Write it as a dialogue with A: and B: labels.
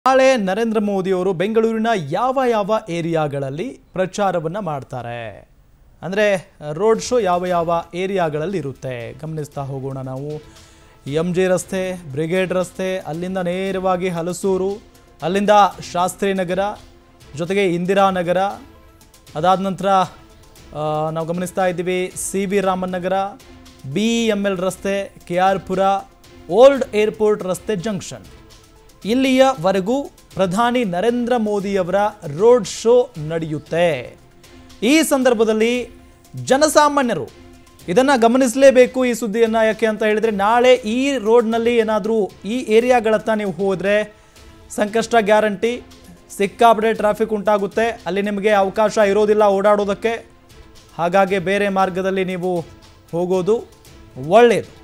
A: ನಾಳೆ ನರೇಂದ್ರ ಮೋದಿಯವರು ಬೆಂಗಳೂರಿನ ಯಾವ ಯಾವ ಏರಿಯಾಗಳಲ್ಲಿ ಪ್ರಚಾರವನ್ನು ಮಾಡ್ತಾರೆ ಅಂದರೆ ರೋಡ್ ಶೋ ಯಾವ ಯಾವ ಏರಿಯಾಗಳಲ್ಲಿ ಇರುತ್ತೆ ಗಮನಿಸ್ತಾ ಹೋಗೋಣ ನಾವು ಎಂ ಜೆ ರಸ್ತೆ ಬ್ರಿಗೇಡ್ ರಸ್ತೆ ಅಲ್ಲಿಂದ ನೇರವಾಗಿ ಹಲಸೂರು ಅಲ್ಲಿಂದ ಶಾಸ್ತ್ರಿ ನಗರ ಜೊತೆಗೆ ಇಂದಿರಾನಗರ ಅದಾದ ನಂತರ ಆ, ನಾವು ಗಮನಿಸ್ತಾ ಇದ್ದೀವಿ C V Raman Nagar B M L ರಸ್ತೆ K R Puram old airport ರಸ್ತೆ ಜಂಕ್ಷನ್ ಇಲ್ಲಿಯವರೆಗೂ ಪ್ರಧಾನಿ ನರೇಂದ್ರ ಮೋದಿಯವರ ರೋಡ್ ಶೋ ನಡೆಯುತ್ತೆ ಈ ಸಂದರ್ಭದಲ್ಲಿ ಜನಸಾಮಾನ್ಯರು ಇದನ್ನು ಗಮನಿಸಲೇಬೇಕು ಈ ಸುದ್ದಿಯನ್ನು ಯಾಕೆ ಅಂತ ಹೇಳಿದರೆ ನಾಳೆ ಈ ರೋಡ್ನಲ್ಲಿ ಏನಾದರೂ ಈ ಏರಿಯಾಗಳತ್ತ ನೀವು ಹೋದರೆ ಸಂಕಷ್ಟ ಗ್ಯಾರಂಟಿ ಸಿಕ್ಕಾಪಟ್ಟೆ ಟ್ರಾಫಿಕ್ ಉಂಟಾಗುತ್ತೆ ಅಲ್ಲಿ ನಿಮಗೆ ಅವಕಾಶ ಇರೋದಿಲ್ಲ ಓಡಾಡೋದಕ್ಕೆ ಹಾಗಾಗಿ ಬೇರೆ ಮಾರ್ಗದಲ್ಲಿ ನೀವು ಹೋಗೋದು ಒಳ್ಳೆಯದು